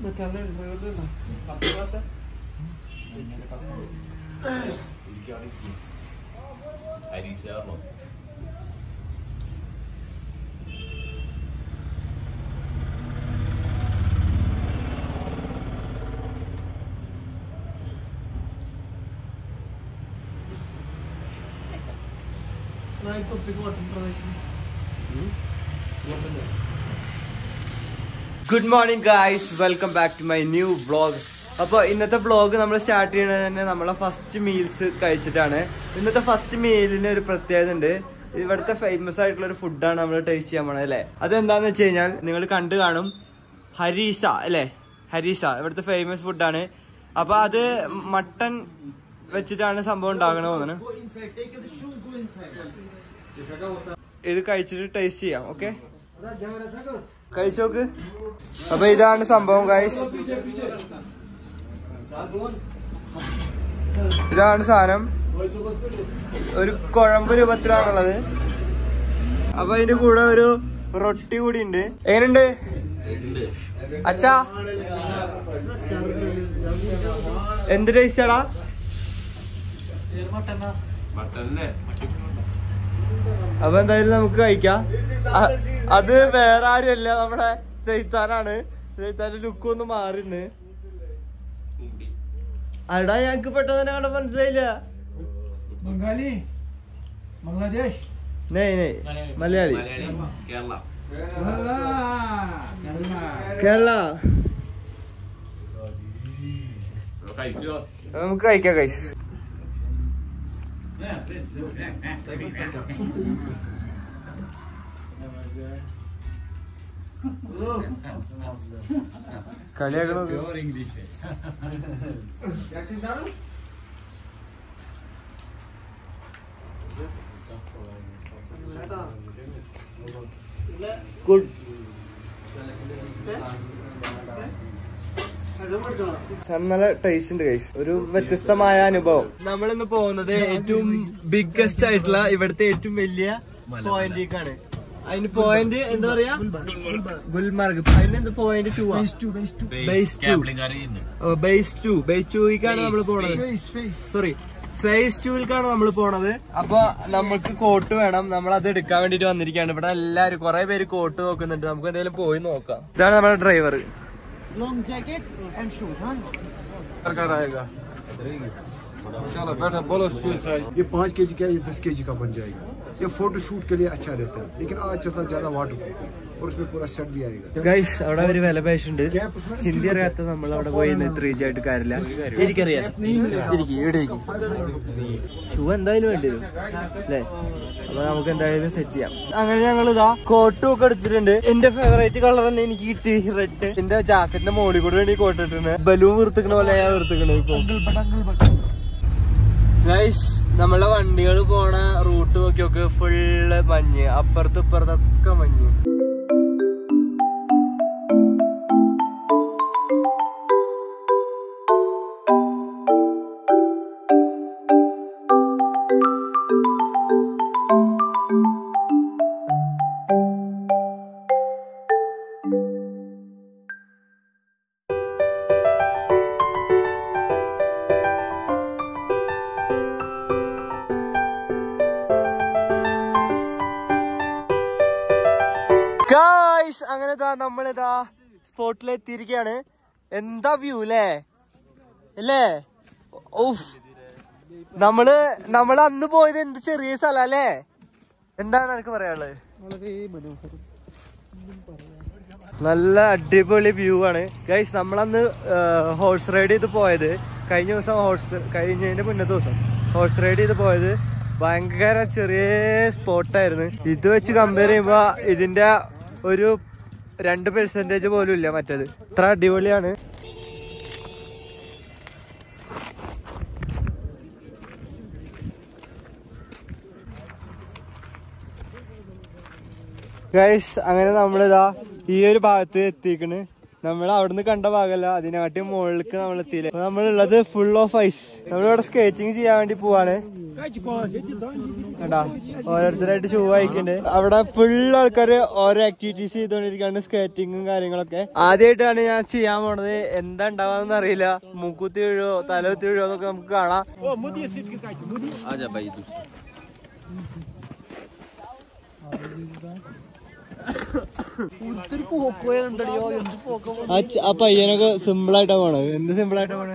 അരീശാണോ good morning guys welcome back to my new vlog അപ്പോൾ ഇന്നത്തെ vlog നമ്മൾ start ചെയ്യുന്നത് തന്നെ നമ്മളെ ഫസ്റ്റ് മീൽസ് കഴിച്ചിട്ടാണ് ഇന്നത്തെ ഫസ്റ്റ് മീലിന് ഒരു പ്രത്യേകത ഉണ്ട് ഇവിടുത്തെ ഫേമസ് ആയിട്ടുള്ള ഒരു ഫുഡാണ് നമ്മൾ ടേസ്റ്റ് ചെയ്യാൻ പോണത് അല്ലേ അതെന്താന്ന് വെച്ച് കഴിഞ്ഞാൽ നിങ്ങൾ കണ്ടു കാണും ഹരീസ അല്ലേ ഹരീസ ഇവിടുത്തെ ഫേമസ് ഫുഡാണ് അപ്പൊ അത് മട്ടൺ വെച്ചിട്ടാണ് സംഭവം ഉണ്ടാകണത് തോന്നുന്നു ഇത് കഴിച്ചിട്ട് ടേസ്റ്റ് ചെയ്യാം ഓക്കെ കഴിച്ചോക്ക് അപ്പൊ ഇതാണ് സംഭവം ഗൈസ് ഇതാണ് സാധനം ഒരു കുഴമ്പ് രൂപത്തിലാണുള്ളത് അപ്പൊ അതിന്റെ കൂടെ ഒരു റൊട്ടി കൂടി ഉണ്ട് എങ്ങനെയുണ്ട് അച്ഛാ എന്ത് ടേസ്റ്റാടാ മട്ടന്നെ അപ്പൊ എന്തായാലും നമുക്ക് കഴിക്കാം അ- അത് വേറെ ആരുമല്ല നമ്മുടെ ചെയ്ത്താനാണ് ചെയ്ത്താന്റെ ലുക്ക് ഒന്ന് മാറിന്ന് അടാ ഞങ്ങക്ക് പെട്ടെന്ന് തന്നെ കണ്ട മനസ്സിലായില്ല बंगाली बांग्लादेश നെയ് നെയ് മലയാളി മലയാളി കേരള കേരള കഴിച്ചോ നമുക്ക് കഴിക്കാം കൈസ് കളിയാക്കണോ ഗുഡ് നല്ല ടേസ്റ്റ് ഉണ്ട് ഗൈസ് ഒരു വ്യത്യസ്തമായ അനുഭവം നമ്മൾ ഇന്ന് പോകുന്നത് ഏറ്റവും ബിഗ്ഗസ്റ്റ് ആയിട്ടുള്ള ഇവിടുത്തെ ഏറ്റവും വലിയ പോയിന്റിലേക്കാണ് അതിന് പോയിന്റ് എന്താ പറയാ ഗുൽമാർഗ് അതിന് എന്ത് point two Face to face to base two base two base ടുക്കാണ് നമ്മൾ പോണത് face face. സോറി ഫേസ് ടൂവിലേക്കാണ് നമ്മൾ പോണത് അപ്പൊ നമുക്ക് കോട്ട് വേണം നമ്മൾ അത് എടുക്കാൻ വേണ്ടിട്ട് വന്നിരിക്കുകയാണ് ഇവിടെ എല്ലാരും കുറെ പേര് കോട്ട് നോക്കുന്നുണ്ട് നമുക്ക് എന്തെങ്കിലും പോയി നോക്കാം ഇതാണ് നമ്മുടെ driver Long jacket and shoes, huh? ये पाँच के जी का ये दस के जी का बन जाएगा ये फोटो शूट के लिए अच्छा रहता है लेकिन आज चलता ज्यादा वाटर और उसमें पूरा सेट भी आएगा ഗൈസ് അവിടെ ഒരു വില പേശുണ്ട് ഹിന്ദി അറിയാത്ത നമ്മൾ അവിടെ പോയി ഇത്ര ഈജി ആയിട്ട് കാര്യമില്ല എനിക്കറിയാം ഇരിക്കും ഇവിടെ ഇരിക്കും ഷൂ എന്തായാലും വേണ്ടി വരും അല്ലേ അപ്പൊ നമുക്ക് എന്തായാലും സെറ്റ് ചെയ്യാം അങ്ങനെ ഞങ്ങൾ ഇതാ കോട്ടും ഒക്കെ എടുത്തിട്ടുണ്ട് എന്റെ ഫേവറേറ്റ് കളർ തന്നെ എനിക്ക് കിട്ടി റെഡ് എന്റെ ജാക്കറ്റിന്റെ മോളിൽ കൂടെ വേണ്ടി കോട്ട് ഇട്ടിട്ടുണ്ട് ബലൂൺ വീർത്തിക്കണ പോലെ ഞാൻ വീർത്തിക്കണത് ഇപ്പൊ ഗൈസ് നമ്മളെ വണ്ടികൾ പോണ റൂട്ട് നോക്കി നോക്ക് ഫുള്ള് മഞ്ഞ് അപ്പുറത്ത് ഇപ്പുറത്തൊക്കെ മഞ്ഞ് ഗായ്സ് അങ്ങനെ ദാ നമ്മളിതാ സ്പോട്ടിൽ എത്തിയിരിക്കുകയാണ് എന്താ വ്യൂ അല്ലേ അല്ലേ ഓഫ് നമ്മള് നമ്മള് അന്ന് പോയത് എന്ത് ചെറിയ സ്ഥലം അല്ലേ എന്താണ് എനിക്ക് പറയാനുള്ളത് നല്ല അടിപൊളി വ്യൂ ആണ് ഗൈസ് നമ്മളന്ന് ഹോഴ്സ് റൈഡ് ചെയ്ത് പോയത് കഴിഞ്ഞ ദിവസം ഹോഴ്സ് കഴിഞ്ഞതിന്റെ മുന്നത്തെ ദിവസം ഹോഴ്സ് റൈഡ് ചെയ്ത് പോയത് ഭയങ്കര ചെറിയ സ്പോട്ടായിരുന്നു ഇത് വെച്ച് കമ്പയർ ചെയ്യുമ്പോ ഇതിന്റെ ഒരു രണ്ട് പെർസെന്റേജ് പോലും ഇല്ല മറ്റേത് ഇത്ര അടിപൊളിയാണ് ഗൈസ് അങ്ങനെ നമ്മളിതാ ഈ ഒരു ഭാഗത്ത് എത്തിക്കണ് നമ്മൾ അവിടുന്ന് കണ്ട ഭാഗമല്ല അതിനാട്ടി മുകളിലേക്ക് നമ്മൾ എത്തിയില്ലേ അപ്പൊ നമ്മളുള്ളത് ഫുൾ ഓഫ് ഐസ് നമ്മളിവിടെ സ്കേറ്റിംഗ് ചെയ്യാൻ വേണ്ടി പോവാണ് കണ്ടാ ഓരോരുത്തരായിട്ട് ഷൂ വായിക്കുന്നുണ്ട് അവിടെ ഫുൾ ആൾക്കാര് ഓരോ ആക്ടിവിറ്റീസ് ചെയ്തോണ്ടിരിക്കാണ് സ്കേറ്റിങ്ങും കാര്യങ്ങളൊക്കെ ആദ്യമായിട്ടാണ് ഞാൻ ചെയ്യാൻ പോണത് എന്താ ഉണ്ടാവാന്ന് അറിയില്ല മൂക്കുത്തി വീഴോ തലകുത്തി വീഴോ എന്നൊക്കെ നമുക്ക് കാണാം ആജാ ബൈ ദു ആ ച- ആ പയ്യനൊക്കെ സിമ്പിൾ ആയിട്ടാ പോണത് എന്ത് സിമ്പിൾ ആയിട്ടാ പോണത്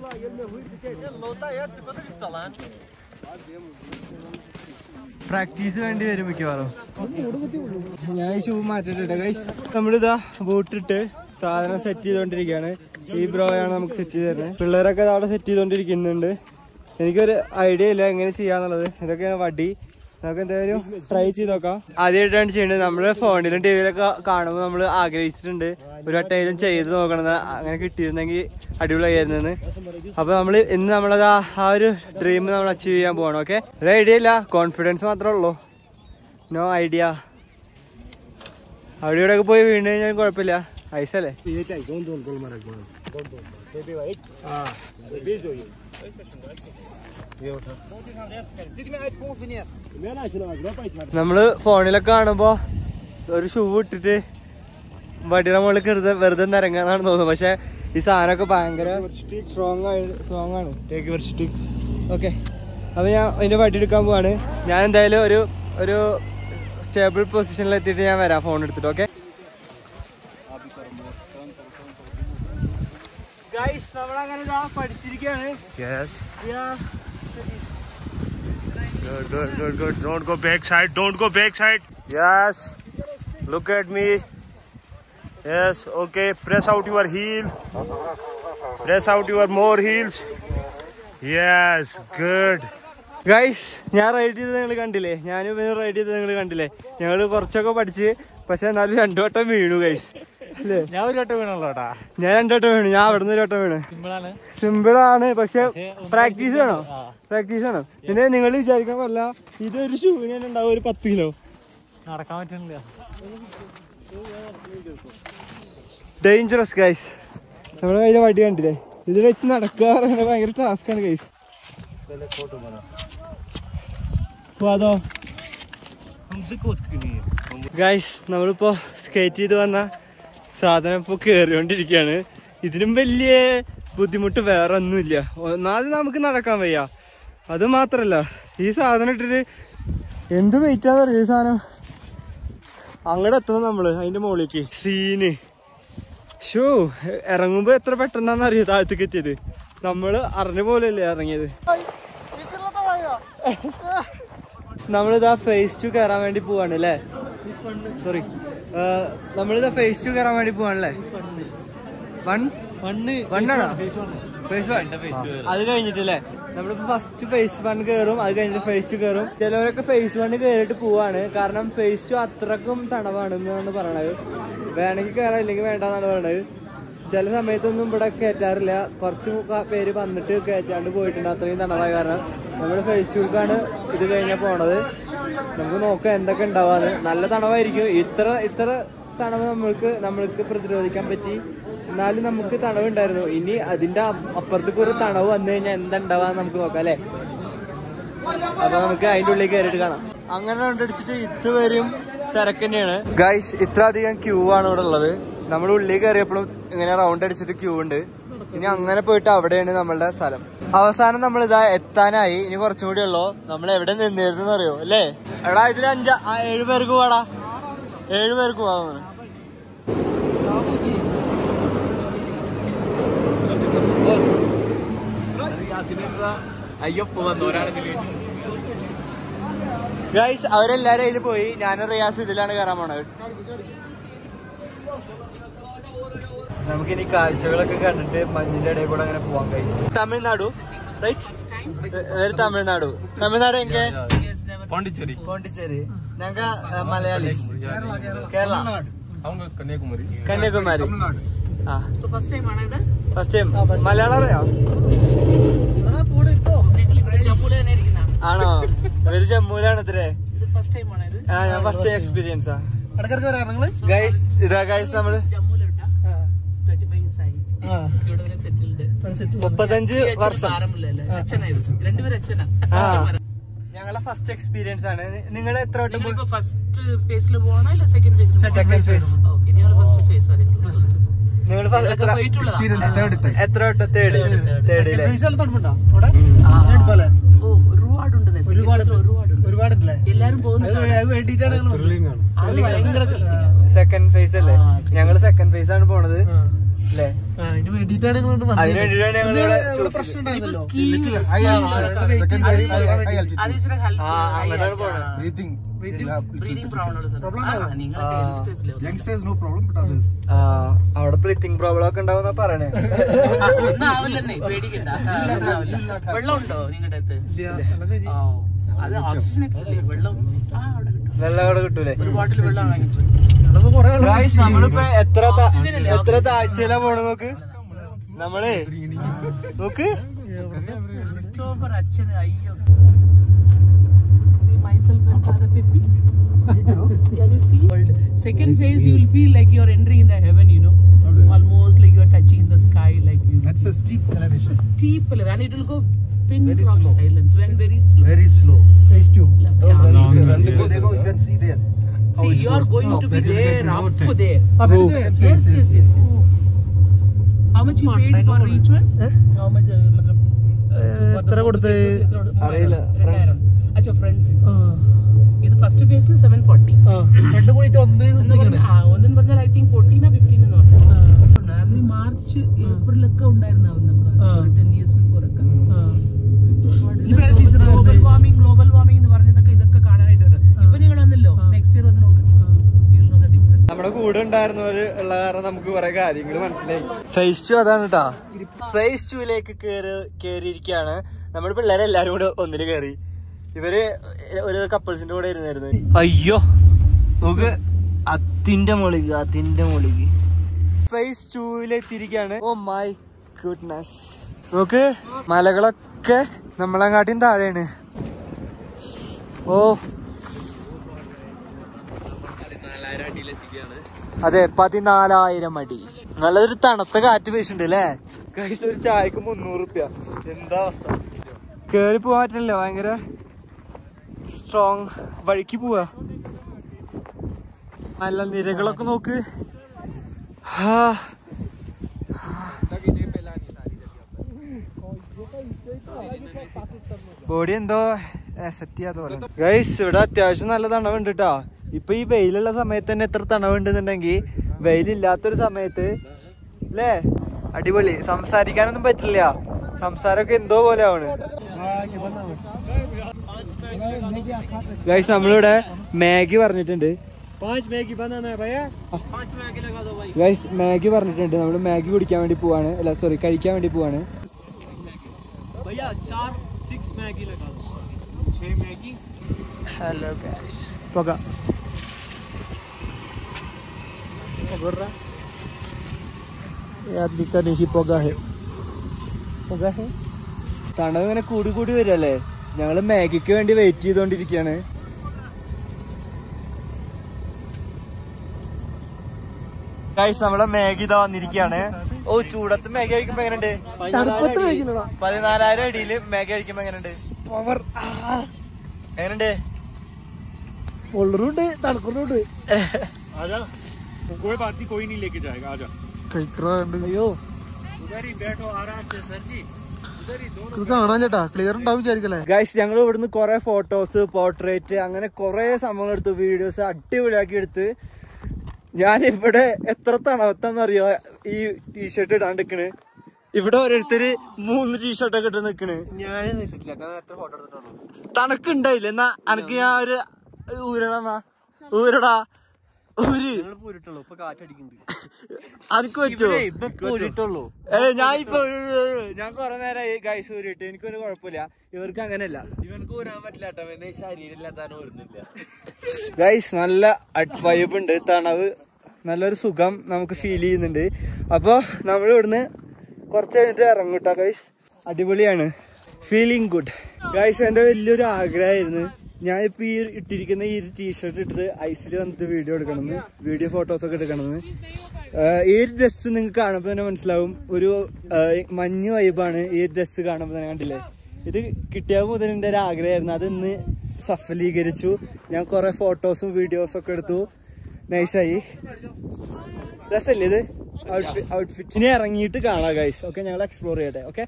പ്രാക്ടീസ് വേണ്ടി വരും മിക്കവാറും ഞാൻ ഈ ഷൂ മാറ്റിട്ടുണ്ട് ഗൈസ് നമ്മളിതാ ബൂട്ടിട്ട് സാധനം സെറ്റ് ചെയ്തോണ്ടിരിക്കുകയാണ് ഈ ബ്രോയാണ് നമുക്ക് സെറ്റ് ചെയ്ത് തരുന്നത് പിള്ളേരൊക്കെ അവിടെ സെറ്റ് ചെയ്തോണ്ടിരിക്കുന്നുണ്ട് എനിക്കൊരു ഐഡിയ ഇല്ല എങ്ങനെ ചെയ്യാന്നുള്ളത് ഇതൊക്കെയാണ് വടി നമുക്ക് എന്തായാലും ട്രൈ ചെയ്ത് നോക്കാം ആദ്യമായിട്ടാണ് ചെയ്യേണ്ടത് നമ്മള് ഫോണിലും ടി വിയിലൊക്കെ കാണുമ്പോൾ നമ്മൾ ആഗ്രഹിച്ചിട്ടുണ്ട് ഒരു വട്ടയിലും ചെയ്ത് നോക്കണമെന്ന് അങ്ങനെ കിട്ടിയിരുന്നെങ്കിൽ അടിപൊളിയായിരുന്നെന്ന് അപ്പൊ നമ്മൾ ഇന്ന് നമ്മളത് ആ ആ ഒരു ഡ്രീം നമ്മൾ അച്ചീവ് ചെയ്യാൻ പോകണം ഓക്കെ ഒരു ഐഡിയ ഇല്ല കോൺഫിഡൻസ് മാത്രമേ ഉള്ളൂ നോ ഐഡിയ അവിടെ ഇവിടെയൊക്കെ പോയി വീണ് കഴിഞ്ഞാൽ കുഴപ്പമില്ല ഐസല്ലേ നമ്മള് ഫോണിലൊക്കെ കാണുമ്പോ ഒരു ഷൂ ഇട്ടിട്ട് വടിയുടെ മുകളിൽ വെറുതെ വെറുതെ നിരങ്ങാന്നാണ് തോന്നുന്നത് പക്ഷെ ഈ സാധനമൊക്കെ ഭയങ്കര സ്ട്രോങ് ആയി സ്ട്രോങ് ആണ് ടേക്ക് വെച്ചിട്ട് ഓക്കെ അപ്പൊ ഞാൻ അതിന്റെ വടി എടുക്കാൻ പോവാണ് ഞാൻ എന്തായാലും ഒരു ഒരു സ്റ്റേബിൾ പൊസിഷനിൽ എത്തിയിട്ട് ഞാൻ വരാം ഫോൺ എടുത്തിട്ട് ഓക്കെ ഗൈസ് നമ്മളങ്ങനെ പഠിച്ചിരിക്കുകയാണ് Yes. Good, good, good, good. Don't go back side. Don't go back side. Yes. Look at me. Yes. Okay. Press out your heel. Press out your more heels. Yes. Good. Guys ഞാൻ ride ചെയ്തത് നിങ്ങൾ കണ്ടില്ലേ ഞാനും ഇവനും ride ചെയ്തത് നിങ്ങൾ കണ്ടില്ലേ ഞങ്ങൾ കുറച്ചൊക്കെ പഠിച്ച് പക്ഷെ എന്നാലും രണ്ടു വട്ടം വീണു ഗൈസ് അല്ലേ ഞാൻ ഒരു വട്ടം വീണല്ലോട്ടാ ഞാൻ രണ്ടു വട്ടം വീണു ഞാൻ അവിടെ നിന്ന് ഒരു വട്ടം വീണു സിമ്പിളാണ് സിമ്പിൾ ആണ് പക്ഷെ പ്രാക്ടീസ് വേണം പ്രാക്ടീസ് വേണം പിന്നെ നിങ്ങൾ വിചാരിക്കാൻ പറ്റില്ല ഇതൊരു ഷൂവിന് തന്നെ ഉണ്ടാവും ഒരു പത്ത് കിലോ നടക്കാൻ പറ്റണില്ല ഡേഞ്ചറസ് ഗൈസ് നമ്മുടെ കയ്യിലെ വടി കണ്ടില്ലേ ഇത് വെച്ച് നടക്കുക പറയുന്നത് ഭയങ്കര ടാസ്ക് ആണ് ഗൈസ് അതോ ഗൈസ് നമ്മളിപ്പോ സ്കേറ്റ് ചെയ്ത് വന്ന സാധനം ഇപ്പൊ കേറിക്കൊണ്ടിരിക്കുകയാണ് ഇതിനും വലിയ ബുദ്ധിമുട്ട് വേറെ ഒന്നുമില്ല ഒന്നാമത് നമുക്ക് നടക്കാൻ വയ്യ അത് മാത്രല്ല ഈ സാധനം ഇട്ടിട്ട് എന്ത് വെയിറ്റാന്ന് അറിയോ ഈ സാധനം അങ്ങോട്ട് എത്തണം നമ്മള് അതിന്റെ മുകളിലേക്ക് സീന് ഷോ ഇറങ്ങുമ്പോ എത്ര പെട്ടെന്നാന്ന് അറിയോ താഴത്തേക്ക് എത്തിയത് നമ്മള് അറിഞ്ഞ പോലെയല്ലേ ഇറങ്ങിയത് നമ്മളിതാ ഫേസ് ടു കയറാൻ വേണ്ടി പോവാണ് അല്ലേ സോറി നമ്മളിതാ ഫേസ് ടു കയറാൻ വേണ്ടി പോവാണല്ലേ വൺ മണ്ണ് വണ്ണാണോ ഫേസ് വൺ അത് കഴിഞ്ഞിട്ടല്ലേ നമ്മളിപ്പോ ഫസ്റ്റ് ഫേസ് വൺ കയറും അത് കഴിഞ്ഞിട്ട് ഫേസ് ടു കയറും ചിലവരൊക്കെ ഫേസ് വൺ കയറിയിട്ട് പോവാണ് കാരണം ഫേസ് ടു അത്രക്കും തണവാണെന്നാണ് പറയണത് വേണമെങ്കിൽ കയറാം ഇല്ലെങ്കിൽ വേണ്ടെന്നാണ് പറയണത് ചില സമയത്തൊന്നും ഇവിടെ കയറ്റാറില്ല കുറച്ച് ക- പേര് വന്നിട്ട് കയറ്റാണ്ട് പോയിട്ടുണ്ട് അത്രയും തണവായ കാരണം നമ്മൾ ഫേസ് ടൂക്കാണ് ഇത് കഴിഞ്ഞാൽ പോണത് നമുക്ക് നോക്കാം എന്തൊക്കെ ഉണ്ടാവാന്ന് നല്ല തണവായിരിക്കും ഇത്ര ഇത്ര തണവ് നമ്മൾക്ക് നമ്മൾക്ക് പ്രതിരോധിക്കാൻ പറ്റി എന്നാലും നമുക്ക് തണവ് ഉണ്ടായിരുന്നു ഇനി അതിന്റെ അപ്പ- അപ്പുറത്തേക്ക് ഒരു തണവ് വന്നു കഴിഞ്ഞാൽ എന്താ ഉണ്ടാവാന്ന് നമുക്ക് നോക്കാം അല്ലേ അപ്പൊ നമുക്ക് അതിന്റെ ഉള്ളിൽ കയറിയിട്ട് കാണാം അങ്ങനെ കണ്ടടിച്ചിട്ട് ഇതുവരെയും തിരക്ക് തന്നെയാണ് ഗൈസ് ഇത്ര അധികം ക്യൂ ആണ് ഇവിടെ ഉള്ളത് നമ്മൾ ഉള്ളിൽ കയറിയപ്പോഴും ഇങ്ങനെ റൗണ്ട് അടിച്ചിട്ട് ക്യൂ ഉണ്ട് ഇനി അങ്ങനെ പോയിട്ട് അവിടെയാണ് നമ്മളുടെ സ്ഥലം അവസാനം നമ്മൾ ഇതാ എത്താനായി ഇനി കുറച്ചും കൂടി ഉള്ളൂ നമ്മൾ എവിടെ നിന്നിരുന്നു അറിയോ അല്ലേ എടാ ഇതിൽ അഞ്ചാ ആ, ഏഴ് പേർക്ക് പോവാടാ ഏഴ് പേർക്ക് പോവാ തോന്നുന്നു. അയ്യപ്പ വന്നു ഒരാളെങ്കിലും ഗൈസ് അവരെല്ലാരും അതിൽ പോയി ഞാനും റിയാസ് ഇതിലാണ് കയറാൻ പോണത് നമുക്കിനി കാഴ്ചകളൊക്കെ കണ്ടിട്ട് മഞ്ഞിന്റെ ഇടയിൽ കൂടെ അങ്ങനെ പോവാം ഗൈസ് തമിഴ്നാടു റൈറ്റ് തമിഴ്നാടു തമിഴ്നാട് എങ്ക பாண்டிச்சேரி പോണ്ടിച്ചേരി ഞങ്ങ മലയാളി കേരള அவங்க கன்னியாகுமரி കന്യാകുമാരി ആ ഫസ്റ്റ് ടൈം ആണ് ഇത് ഫസ്റ്റ് ടൈം മലയാളം അറിയാം നിങ്ങൾ ഇവിടെ ജമ്മുവിൽ തന്നെ ഇരിക്കുന്ന ആണോ ഇവര് ജമ്മുവിലാണ് ഇത്രേ ഇത് ഫസ്റ്റ് ടൈം ആണ് ഇത് ആ ഞാൻ ഫസ്റ്റ് എക്സ്പീരിയൻസാ ഗൈസ് ഇതാ ഗൈസ് നമ്മള് ജമ്മുവിലോട്ടാ തേർട്ടി ഫൈവ് ഇയേഴ്സ് ആയി ഇവിടെ വരെ സെറ്റിൽഡ് മുപ്പത്തഞ്ച് വർഷം ഭാരമില്ലല്ലേ അച്ഛനായത് രണ്ടുപേരും അച്ഛനാ ആ അച്ഛന്മാരാ. ഞങ്ങൾ ഞങ്ങളെ ഫസ്റ്റ് എക്സ്പീരിയൻസ് ആണ് നിങ്ങൾ എത്ര വട്ടം നിങ്ങളിപ്പോ ഫസ്റ്റ് ഫേസിൽ പോകണോ ഇല്ല സെക്കൻഡ് ഫേസിൽ സെക്കൻഡ് ഫേസ് ഓക്കെ ഞങ്ങൾ ഫസ്റ്റ് ഫേസ് വരെ നിങ്ങൾ എത്ര പോയിട്ടുള്ളതാ എത്ര വട്ടം തേർഡ് തേർഡ് അല്ലേ തണുപ്പുണ്ടോ അവിടെ ആ. പോലെ ഓ ഒരുപാടുണ്ട് ഒരുപാടുണ്ട് ഒരുപാടുണ്ടല്ലേ എല്ലാരും പോകുന്നുണ്ട് അത് വേണ്ടിയിട്ടാണ് ഞങ്ങൾ അത് ഭയങ്കര സെക്കൻഡ് ഫേസ് അല്ലേ ഞങ്ങള് സെക്കൻഡ് ഫേസ് ആണ് പോണത് അല്ലേ അതിന് വേണ്ടിയിട്ടാണ് ഞങ്ങൾ ഇങ്ങോട്ട് അതിന് വന്നത്. വേണ്ടിയിട്ടാണ് ഞങ്ങൾ ഇത് ഇവിടെ ഇവിടെ choose പ്രശ്നം ചെയ്തത്. ഉണ്ടായിരുന്നല്ലോ അത് ഇച്ചിരി help- ആ, അങ്ങനെയാണ് ആ, പോണത്. Breathing. breathing problem ഉണ്ട് sir. Problem ആ, ഉണ്ടാവും. നിങ്ങൾ ആ. youngsters ലെ. Youngsters, no problem, but others. ആ, അവിടെ ബ്രീത്തിങ് പ്രോബ്ലം ഒക്കെ ഉണ്ടാവുന്ന പറയണേ ആ, ഒന്നും ആവില്ലെന്നേ പേടിക്കണ്ട ആ, ഒന്നും ആവില്ല. വെള്ളം ഉണ്ടോ നിങ്ങളുടെ അടുത്ത് ആ, അത് ഓക്സിജൻ ഒക്കെ ഇല്ലേ വെള്ളം ആ അവിടെ കിട്ടും വെള്ളം അവിടെ കിട്ടൂലേ ഒരു ബോട്ടിൽ വെള്ളം വാങ്ങിച്ചു ഞങ്ങളിപ്പോ കുറേ ആള് Guys, നമ്മളിപ്പോ എത്ര ത- Oxygen അല്ലേ? എത്ര Oxygen. താഴ്ചയിലാ പോണ നോക്ക് നമ്മള് നോക്ക് ക്രിസ്റ്റോഫർ അച്ഛന് അയ്യോ See myself and Father Pippi. Can you see? Second phase, you will feel like you are entering in the heaven, you know, almost like you are touching the sky, like you. That's a steep elevation. Steep, level, and it will go pin drop silence when very slow. Very slow. Phase two. Yeah. Go, you can see there. See, you are going to be there, up there. അപ്പൊ ഇത് Yes, yes, yes, yes. How much you paid for each one? How much? uh, मतलब, uh, എത്ര കൊടുത്ത്? അറിയില്ല, രണ്ടായിരം. അച്ഛാ friends ഇത് first ഫേസിൽ സെവൻ ഫോർട്ടി ആ, രണ്ടും കൂടിയിട്ട് ഒന്ന് എന്ന് പറഞ്ഞാൽ ആ ഒന്നെന്ന് പറഞ്ഞാൽ ഐ തിങ്ക് ഫോർട്ടീനോ ഫിഫ്റ്റീൻ എന്ന് പറഞ്ഞു അത് ഈ മാർച്ച് ഏപ്രിലൊക്കെ ഉണ്ടായിരുന്നു ആ. ഒരു ടെൻ ഇയേഴ്സ് ബിഫോർ ഒക്കെ ആ. ഇപ്പൊ ഏത് season ആ ഗ്ലോബൽ വരുന്നത്? വാർമിംഗ് ഗ്ലോബൽ വാർമിംഗ് എന്ന് പറഞ്ഞതൊക്കെ ഇതൊക്കെ കാണാനായിട്ട് വരും ഇപ്പൊ നിങ്ങൾ വന്നല്ലോ നെക്സ്റ്റ് ഇയർ വന്ന് നോക്ക് യു നോ ദ ഡിഫറൻസ് നമ്മുടെ കൂടെ ഉണ്ടായിരുന്നവര് ഉള്ള കാരണം നമുക്ക് കുറെ കാര്യങ്ങൾ മനസ്സിലായി ഫേസ് ടു അതാണ് കേട്ടാ ഫേസ് ടുവിലേക്ക് കേറി കേറിയിരിക്കുകയാണ് നമ്മുടെ പിള്ളേരെല്ലാരും കൂടെ ഒന്നില് കേറി ഇവര് ഒരു കപ്പിൾസിന്റെ കൂടെ ഇരുന്നായിരുന്നു അയ്യോ നോക്ക് അത്തിന്റെ മുളിക അത്തിന്റെ മുളിക ഫേസ് ടൂവിലെത്തിയിരിക്കുകയാണ് ഓ മൈ ഗുഡ്നസ് നോക്ക് മലകളൊക്കെ നമ്മളെങ്ങാട്ടിയും താഴെയാണ് ഓ അതെ പതിനാലായിരം അടി നല്ലൊരു തണുത്ത കാറ്റ് വീശുണ്ട് അല്ലേ കഴിച്ച ഒരു ചായക്ക് മുന്നൂറ് റുപ്യ എന്താ അവസ്ഥ കേറി പോവാൻ പറ്റില്ല ഭയങ്കര സ്ട്രോങ് വഴിക്ക് പോവാ നല്ല നിരകളൊക്കെ നോക്ക് ഹാ. ബോഡി എന്തോ അക്സെപ്റ്റ് ചെയ്യാത്ത പോലെ ഗൈസ് ഇവിടെ അത്യാവശ്യം നല്ല തണവുണ്ട് കേട്ടോ ഇപ്പൊ ഈ വെയിലുള്ള സമയത്ത് തന്നെ എത്ര തണവുണ്ടെന്നുണ്ടെങ്കിൽ വെയിലില്ലാത്തൊരു സമയത്ത് അല്ലേ അടിപൊളി സംസാരിക്കാനൊന്നും പറ്റില്ല സംസാരമൊക്കെ എന്തോ പോലെ ആണ് ഗൈസ് നമ്മളിവിടെ മാഗി പറഞ്ഞിട്ടുണ്ട് ഗൈസ് മാഗി പറഞ്ഞിട്ടുണ്ട് നമ്മൾ മാഗി കുടിക്കാൻ വേണ്ടി പോവാണ് അല്ല സോറി കഴിക്കാൻ വേണ്ടി പോവാണ് ഹലോ ഗൈസ് പുക ये आदमी का नहीं पुगा है पुगा है തണവ് ഇങ്ങനെ കൂടി കൂടി വരല്ലേ ഞങ്ങള് മാഗിക്ക് വേണ്ടി വെയിറ്റ് ചെയ്തോണ്ടിരിക്കാണ് ഗൈസ് നമ്മളെ മാഗി ഇതാ വന്നിരിക്കാണ് ഓ ചൂടത്ത് മാഗി കഴിക്കുമ്പോ എങ്ങനെയുണ്ട് തണുപ്പത്ത് കഴിക്കുന്നുണ്ടോ പതിനാലായിരം അടിയില് മാഗി കഴിക്കുമ്പോ എങ്ങനെയുണ്ട് പവർ എങ്ങനെയുണ്ട് ഉള്ളറുണ്ട് തണുക്കുന്നുണ്ട് कोई बात नहीं कोई नहीं लेके जाएगा आजा കഴിക്കാറുണ്ട് അയ്യോ ഇത് കാണാൻ ചേട്ടാ ക്ലിയർ ഉണ്ടാവും വിചാരിക്കല്ലേ ഗൈസ് ഞങ്ങൾ ഇവിടുന്ന് കുറെ ഫോട്ടോസ് പോർട്രേറ്റ് അങ്ങനെ കുറെ സംഭവങ്ങൾ എടുത്തു വീഡിയോസ് അടിപൊളിയാക്കി എടുത്ത് ഞാൻ ഇവിടെ എത്ര തണവത്താന്നറിയോ ഈ ടീഷർട്ട് ഇടാണ്ടിക്കണ് ഇവിടെ ഓരോരുത്തര് മൂന്ന് ടീഷർട്ട് ഒക്കെ ഇട്ട് നിക്കണ് ഞാൻ എത്ര ഫോട്ടോ എടുത്തിട്ടുള്ളൂ തണുക്കുണ്ടായില്ല എന്നാ അനക്ക് ഞാൻ ഒരു ഊരണ ഊരടാ ഊര് പോയിട്ടുള്ളൂ ഇപ്പൊ കാറ്റടിക്കുന്നുണ്ട് അനക്ക് പറ്റുമോ ഇപ്പൊ പോയിട്ടുള്ളൂ ഏ ഞാൻ ഇപ്പൊ ഞാൻ കൊറേ നേരമായി ഗൈസ് ഊരിട്ട് എനിക്കൊരു കുഴപ്പമില്ല ഇവർക്ക് അങ്ങനെയല്ല ഇവനക്ക് ഊരാൻ പറ്റില്ല കേട്ടോ ഇവന്റെ ശരീരം ഇല്ലാത്താൻ ഊരുന്നില്ല ഗൈസ് നല്ല വൈബ് ഉണ്ട് തണവ് നല്ലൊരു സുഖം നമുക്ക് ഫീൽ ചെയ്യുന്നുണ്ട് അപ്പൊ നമ്മൾ ഇവിടുന്ന് കുറച്ച് കഴിഞ്ഞിട്ട് ഇറങ്ങും കേട്ടോ ഗൈസ് അടിപൊളിയാണ് ഫീലിംഗ് ഗുഡ് ഗൈസ് എന്റെ വലിയൊരു ആഗ്രഹമായിരുന്നു ഞാൻ ഇപ്പൊ ഈ ഇട്ടിരിക്കുന്ന ഈ ടീഷർട്ട് ഇട്ടിട്ട് ഐസിൽ വന്നിട്ട് വീഡിയോ എടുക്കണമെന്ന് വീഡിയോ ഫോട്ടോസ് ഒക്കെ എടുക്കണമെന്ന് ആഹ് ഈ ഒരു ഡ്രസ് നിങ്ങൾക്ക് കാണുമ്പോൾ തന്നെ മനസ്സിലാവും ഒരു ആഹ് മഞ്ഞ് വൈബാണ് ഈ ഡ്രസ് കാണുമ്പോൾ തന്നെ കണ്ടില്ലേ ഇത് കിട്ടിയ മുതൽ എൻ്റെ ഒരു ആഗ്രഹമായിരുന്നു അത് ഇന്ന് സഫലീകരിച്ചു ഞാൻ കുറെ ഫോട്ടോസും വീഡിയോസും ഒക്കെ എടുത്തു നൈസായി രസല്ലേ ഇത് ഔട്ട്ഫിറ്റ് ഇനി ഇറങ്ങിയിട്ട് കാണാം ഗൈസ് ഓക്കെ ഞങ്ങൾ എക്സ്പ്ലോർ ചെയ്യട്ടെ ഓക്കെ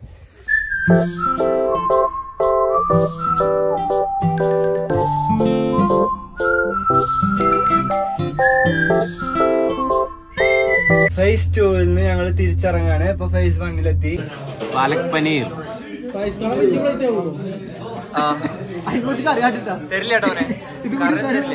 ഫേസ് ടൂവിൽ നിന്ന് ഞങ്ങൾ തിരിച്ചിറങ്ങാണ് ഇപ്പൊ ഫേസ് വണ്ണിലെത്തി പാലക് പനീർ തരില്ല കേട്ടോ അവനെ കാരണം തരില്ല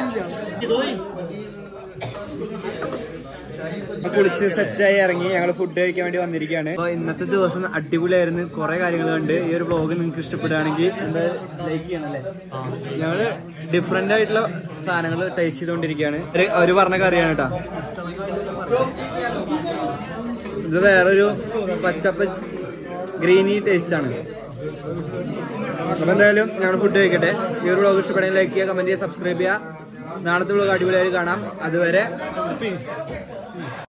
കുളിച്ച് സെറ്റായി ഇറങ്ങി ഞങ്ങൾ ഫുഡ് കഴിക്കാൻ വേണ്ടി വന്നിരിക്കുകയാണ് അപ്പൊ ഇന്നത്തെ ദിവസം അടിപൊളിയായിരുന്നു കുറെ കാര്യങ്ങൾ കണ്ട് ഈ ഒരു ബ്ലോഗ് നിങ്ങൾക്ക് ഇഷ്ടപ്പെടുകയാണെങ്കിൽ എന്താ ലൈക്ക് ചെയ്യണല്ലേ ഞങ്ങള് ഡിഫറെന്റ് ആയിട്ടുള്ള സാധനങ്ങൾ ടേസ്റ്റ് ചെയ്തുകൊണ്ടിരിക്കുകയാണ് ഒരു- അവര് പറഞ്ഞ കറിയാണ് കേട്ടോ ഇത് വേറൊരു പച്ചപ്പ ഗ്രീനി ടേസ്റ്റ് ആണ് അപ്പൊ എന്തായാലും ഞങ്ങൾ ഫുഡ് കഴിക്കട്ടെ ഈ ഒരു ബ്ലോഗ് ഇഷ്ടപ്പെടുമെങ്കിൽ ലൈക്ക് ചെയ്യുക കമന്റ് ചെയ്യുക സബ്സ്ക്രൈബ് ചെയ്യുക നാളത്തെ ബ്ലോഗ് അടിപൊളിയായി കാണാം അതുവരെ